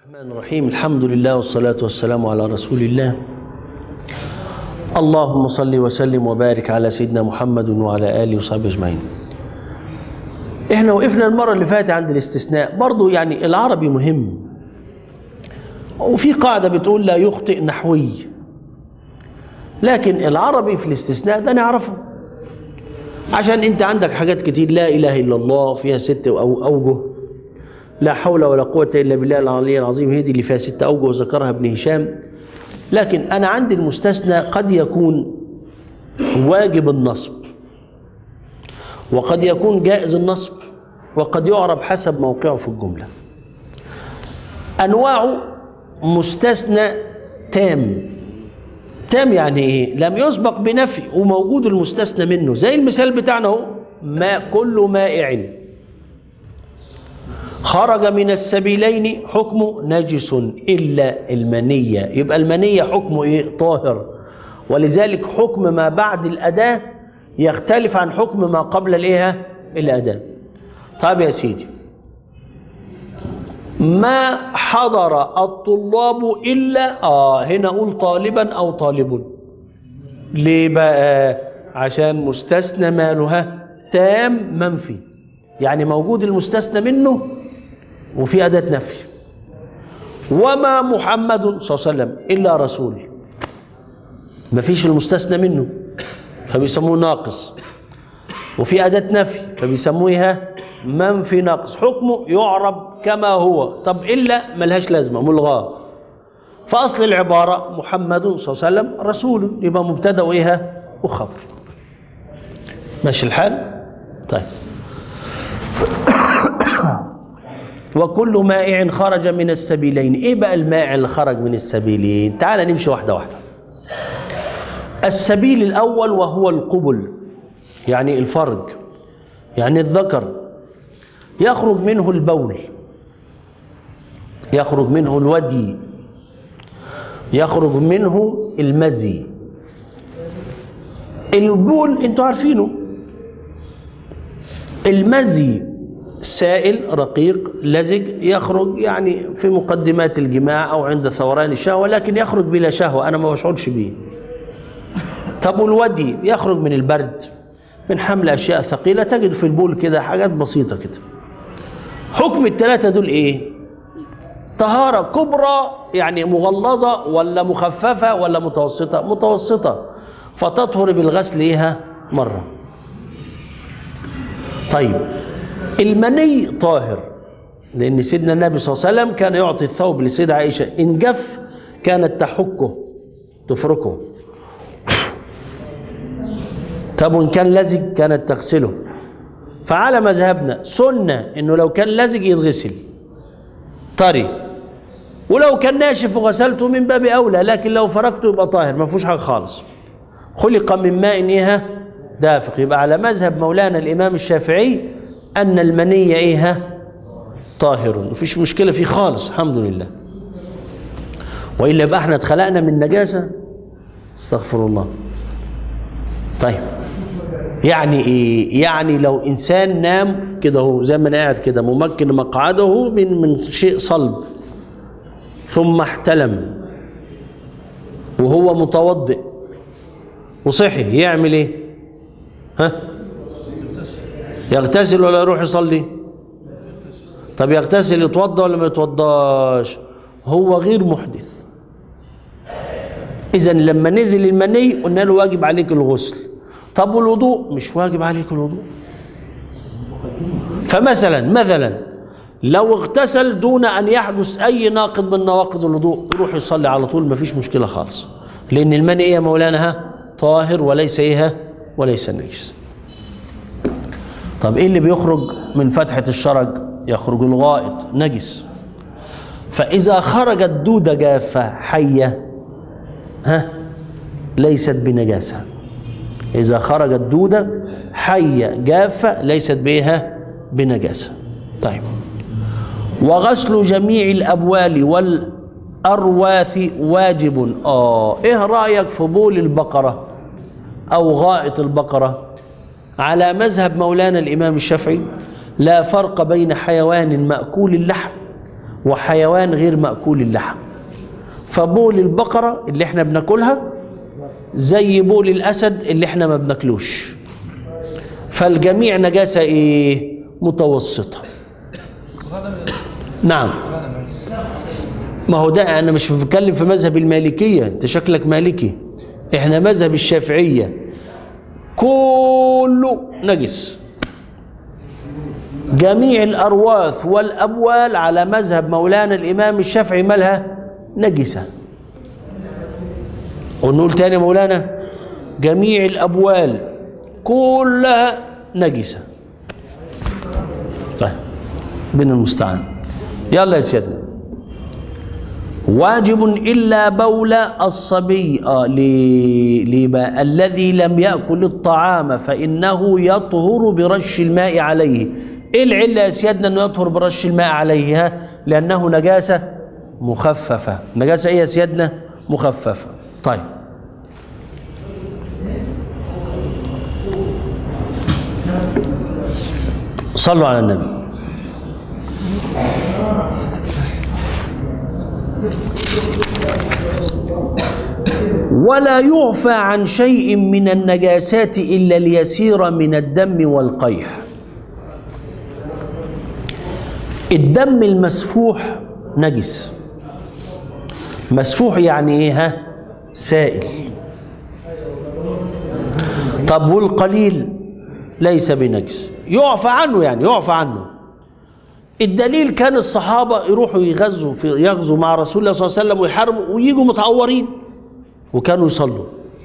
الرحمن الرحيم الحمد لله والصلاة والسلام على رسول الله اللهم صل وسلم وبارك على سيدنا محمد وعلى آله وصحبه أجمعين احنا وقفنا المرة اللي فاتت عند الاستثناء برضو يعني العربي مهم وفي قاعدة بتقول لا يخطئ نحوي لكن العربي في الاستثناء ده نعرفه عشان انت عندك حاجات كتير لا اله الا الله فيها ست أو اوجه لا حول ولا قوة الا بالله العلي العظيم هي دي اللي فيها ست اوجه ذكرها ابن هشام لكن انا عندي المستثنى قد يكون واجب النصب وقد يكون جائز النصب وقد يعرب حسب موقعه في الجملة انواعه مستثنى تام تام يعني ايه لم يسبق بنفي وموجود المستثنى منه زي المثال بتاعنا اهو ما كل مائع خرج من السبيلين حكمه نجس الا المنيه يبقى المنيه حكمه ايه طاهر ولذلك حكم ما بعد الاداه يختلف عن حكم ما قبل الايه الاداه طيب يا سيدي ما حضر الطلاب إلا آه هنا أقول طالبا أو طالب ليه بقى عشان مستثنى مالها تام منفي يعني موجود المستثنى منه وفي أداة نفي وما محمد صلى الله عليه وسلم إلا رسول مفيش المستثنى منه فبيسموه ناقص وفي أداة نفي فبيسموها منفي ناقص حكمه يعرب كما هو طب إلا ملهاش لازمة ملغاه فأصل العبارة محمد صلى الله عليه وسلم رسول يبقى مبتدا وإيه وخبر ماشي الحال طيب وكل مائع خرج من السبيلين ايه بقى المائع اللي خرج من السبيلين تعال نمشي واحدة واحدة السبيل الأول وهو القبل يعني الفرج يعني الذكر يخرج منه البول يخرج منه الودي يخرج منه المزي البول انتوا عارفينه المزي سائل رقيق لزج يخرج يعني في مقدمات الجماع او عند ثوران الشهوه لكن يخرج بلا شهوه انا ما بشعرش بيه طب والودي يخرج من البرد من حمل اشياء ثقيله تجد في البول كده حاجات بسيطه كده حكم الثلاثة دول ايه طهارة كبرى يعني مغلظة ولا مخففة ولا متوسطة متوسطة فتطهر بالغسل ايها مرة طيب المني طاهر لأن سيدنا النبي صلى الله عليه وسلم كان يعطي الثوب لسيدة عائشة إن جف كانت تحكه تفركه طب وإن كان لزج كانت تغسله فعلى مذهبنا سنة انه لو كان لزج يتغسل طري ولو كان ناشف وغسلته من باب اولى لكن لو فرقته يبقى طاهر ما فيهوش حاجه خالص خلق من ماء ايه دافق يبقى على مذهب مولانا الامام الشافعي ان المني ايه طاهر مفيش مشكله فيه خالص الحمد لله والا يبقى احنا اتخلقنا من نجاسه استغفر الله طيب يعني ايه يعني لو انسان نام كده هو زي ما انا قاعد كده ممكن مقعده من من شيء صلب ثم احتلم وهو متوضئ وصحي يعمل ايه ها يغتسل ولا يروح يصلي طب يغتسل يتوضا ولا ما يتوضاش هو غير محدث اذا لما نزل المني قلنا له واجب عليك الغسل طب والوضوء مش واجب عليك الوضوء فمثلا مثلا لو اغتسل دون ان يحدث اي ناقض من نواقض الوضوء يروح يصلي على طول ما فيش مشكله خالص لان المني ايه يا مولانا طاهر وليس ايه وليس نجس طب ايه اللي بيخرج من فتحه الشرج يخرج الغائط نجس فاذا خرجت دوده جافه حيه ها ليست بنجاسه إذا خرجت دودة حية جافة ليست بها بنجاسة طيب وغسل جميع الأبوال والأرواث واجب آه إيه رأيك في بول البقرة أو غائط البقرة على مذهب مولانا الإمام الشافعي لا فرق بين حيوان مأكول اللحم وحيوان غير مأكول اللحم فبول البقرة اللي احنا بناكلها زي بول الأسد اللي احنا ما بناكلوش فالجميع نجاسة ايه متوسطة نعم ما هو ده انا مش بتكلم في مذهب المالكية انت شكلك مالكي احنا مذهب الشافعية كله نجس جميع الأرواث والأبوال على مذهب مولانا الإمام الشافعي مالها نجسة ونقول تاني مولانا جميع الأبوال كلها نجسة طيب بين المستعان يلا يا سيدنا واجب إلا بول الصبي آه ليه ليه بقى؟ الذي لم يأكل الطعام فإنه يطهر برش الماء عليه إيه العلة يا سيادنا أنه يطهر برش الماء عليه ها؟ لأنه نجاسة مخففة نجاسة إيه يا سيادنا مخففة طيب صلوا على النبي ولا يعفى عن شيء من النجاسات إلا اليسير من الدم والقيح الدم المسفوح نجس مسفوح يعني ايه ها سائل طب والقليل ليس بنجس يعفى عنه يعني يعفى عنه الدليل كان الصحابة يروحوا يغزوا في يغزوا مع رسول الله صلى الله عليه وسلم ويحاربوا ويجوا متعورين وكانوا يصلوا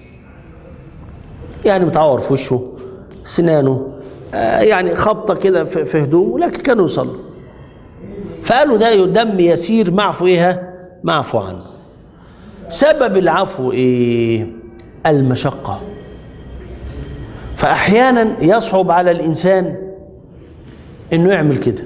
يعني متعور في وشه سنانه آه يعني خبطة كده في في هدومه لكن كانوا يصلوا فقالوا ده دم يسير معفو ايه معفو عنه سبب العفو ايه المشقة فأحيانا يصعب على الإنسان إنه يعمل كده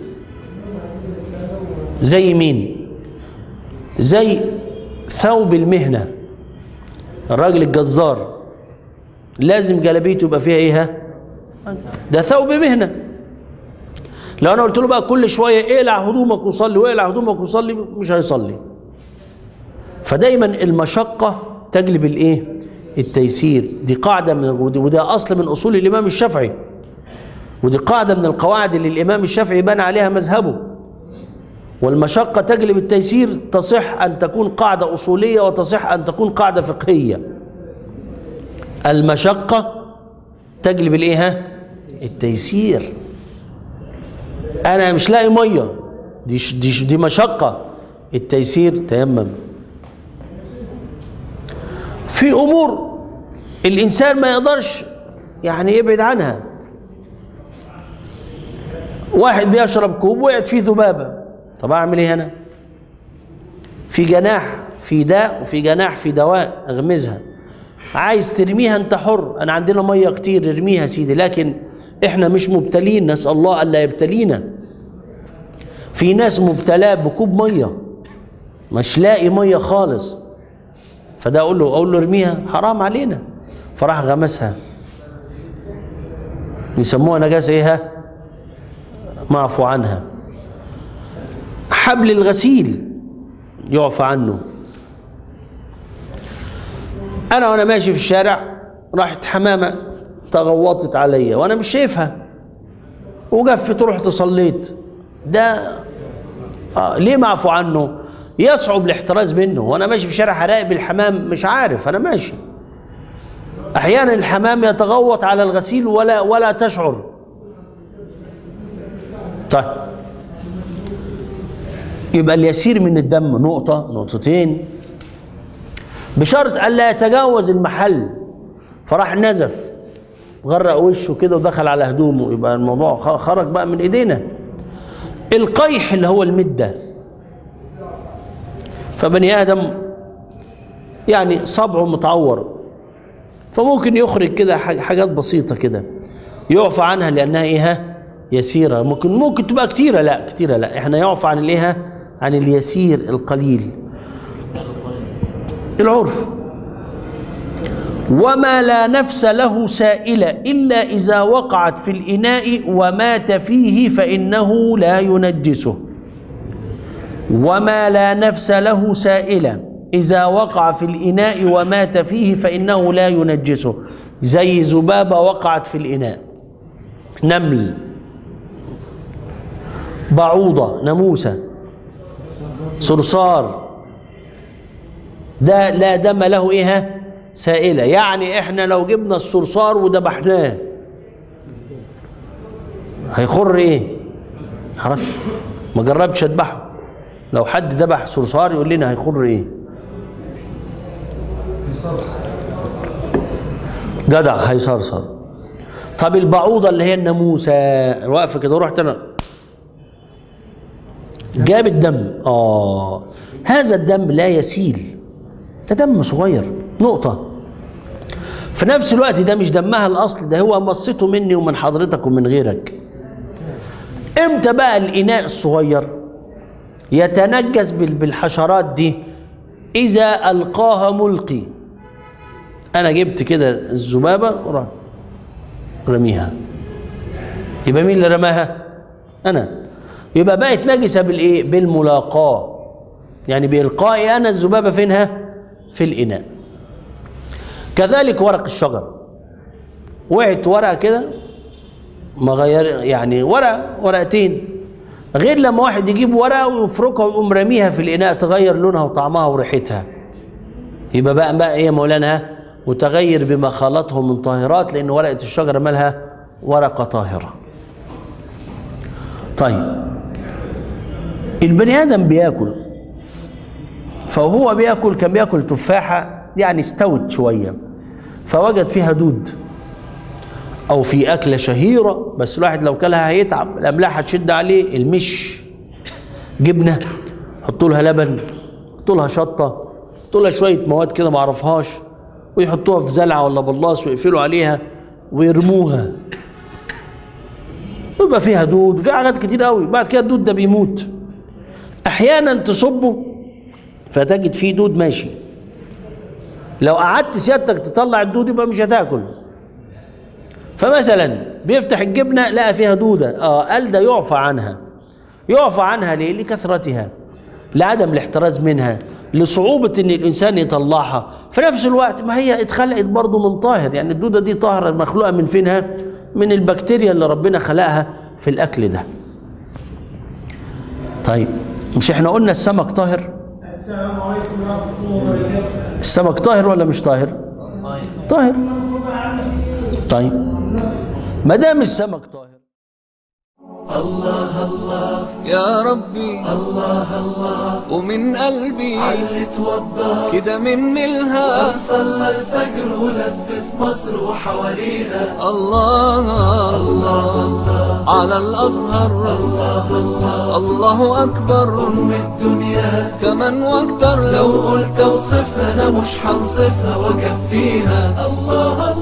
زي مين زي ثوب المهنة الراجل الجزار لازم جلابيته يبقى فيها ايه ها؟ ده ثوب مهنة لو انا قلت له بقى كل شوية اقلع هدومك وصلي واقلع هدومك وصلي مش هيصلي فدايما المشقة تجلب الايه التيسير دي قاعدة من وده اصل من اصول الامام الشافعي ودي قاعدة من القواعد اللي الامام الشافعي بنى عليها مذهبه والمشقة تجلب التيسير تصح أن تكون قاعدة أصولية وتصح أن تكون قاعدة فقهية المشقة تجلب الإيه ها؟ التيسير أنا مش لاقي مية دي دي دي مشقة التيسير تيمم في أمور الإنسان ما يقدرش يعني يبعد عنها واحد بيشرب كوب وقعت فيه ذبابه طب اعمل ايه هنا في جناح في داء وفي جناح في دواء اغمزها عايز ترميها انت حر انا عندنا ميه كتير ارميها سيدي لكن احنا مش مبتلين نسال الله الا يبتلينا في ناس مبتلاه بكوب ميه مش لاقي ميه خالص فده اقول له اقول له ارميها حرام علينا فراح غمسها يسموها نجاسه ايه معفو عنها حبل الغسيل يعفى عنه انا وانا ماشي في الشارع راحت حمامه تغوطت عليا وانا مش شايفها وقفت رحت صليت ده آه ليه معفو عنه يصعب الاحتراز منه وانا ماشي في شارع هراقب الحمام مش عارف انا ماشي احيانا الحمام يتغوط على الغسيل ولا ولا تشعر طيب يبقى اليسير من الدم نقطة نقطتين بشرط ألا يتجاوز المحل فراح نزف غرق وشه كده ودخل على هدومه يبقى الموضوع خرج بقى من ايدينا القيح اللي هو المدة فبني آدم يعني صبعه متعور فممكن يخرج كده حاجات بسيطة كده يعفى عنها لأنها إيه يسيرة ممكن ممكن تبقى كتيرة لا كتيرة لا احنا يعفى عن الإيه عن اليسير القليل العرف وما لا نفس له سائلة إلا إذا وقعت في الإناء ومات فيه فإنه لا ينجسه وما لا نفس له سائلا إذا وقع في الإناء ومات فيه فإنه لا ينجسه زي ذبابة وقعت في الإناء نمل بعوضة ناموسة صرصار ده لا دم له ايه سائله يعني احنا لو جبنا الصرصار وذبحناه هيخر ايه معرفش ما جربتش اذبحه لو حد ذبح صرصار يقول لنا هيخر ايه جدع هيصرصر طب البعوضه اللي هي الناموسه واقفه كده ورحت انا جاب الدم اه هذا الدم لا يسيل ده دم صغير نقطة في نفس الوقت ده مش دمها الأصل ده هو مصته مني ومن حضرتك ومن غيرك امتى بقى الإناء الصغير يتنجس بال- بالحشرات دي إذا ألقاها ملقي أنا جبت كده الذبابة ورحت رميها يبقى مين اللي رماها؟ أنا يبقى بقت نجسة بالإيه؟ بالملاقاة يعني بإلقائي أنا الذبابة فينها؟ في الإناء كذلك ورق الشجر وقعت ورقة كده ما غير يعني ورقة ورقتين غير لما واحد يجيب ورقة ويفركها ويقوم راميها في الإناء تغير لونها وطعمها وريحتها يبقى بقى بقى إيه يا مولانا متغير بما خلطه من طاهرات لأن ورقة الشجرة مالها ورقة طاهرة طيب البني آدم بياكل فهو بياكل كان بياكل تفاحة يعني استوت شوية فوجد فيها دود أو في أكلة شهيرة بس الواحد لو كلها هيتعب الأملاح هتشد عليه المش جبنة حطوا لها لبن حطوا لها شطة حطوا لها شوية مواد كده ما اعرفهاش ويحطوها في زلعة ولا بلاص ويقفلوا عليها ويرموها ويبقى فيها دود وفي حاجات كتير قوي بعد كده الدود ده بيموت احيانا تصبه فتجد فيه دود ماشي لو قعدت سيادتك تطلع الدود يبقى مش هتاكل فمثلا بيفتح الجبنه لقى فيها دوده اه قال ده يعفى عنها يعفى عنها ليه لكثرتها لعدم الاحتراز منها لصعوبة ان الانسان يطلعها في نفس الوقت ما هي اتخلقت برضه من طاهر يعني الدودة دي طاهرة مخلوقة من فينها من البكتيريا اللي ربنا خلقها في الاكل ده طيب مش احنا قلنا السمك طاهر السلام عليكم ورحمة الله وبركاته السمك طاهر ولا مش طاهر طاهر طيب ما دام السمك طاهر يا ربي الله الله ومن قلبي اللي توضى كده من ملها صلى الفجر ولف في مصر وحواليها الله الله على الأزهر الله أكبر أم الدنيا كمان واكتر لو لو قلت اوصفها انا مش هنصفها واكفيها الله